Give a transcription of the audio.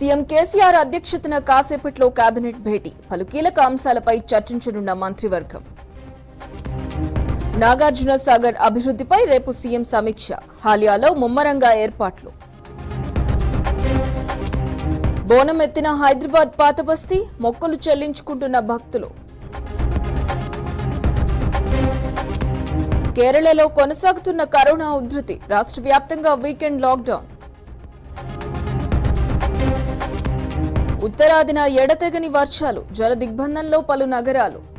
CM KCR అధ్యక్షతన కాసేపట్లో cabinet భేటీ పలు కీలక అంశాలపై చర్చించనున్న మంత్రివర్గం నాగార్జున సాగర్ అభివృద్ధిపై రేపు సీఎం సమీక్ష హాలియాలో ముమ్మరంగా ఏర్పాట్లు బోనం ఎత్తిన హైదరాబాద్ పాతబస్తీ మొక్కలు చెల్లించుకుంటున్న భక్తులు కేరళలో కొనసాగుతున్న కరోనా ఉధృతి రాష్ట్ర వ్యాప్తంగా వీకెండ్ లాక్డౌన్ ఉత్తరాదిన ఎడతెగని వర్షాలు జల దిగ్బంధంలో పలు నగరాలు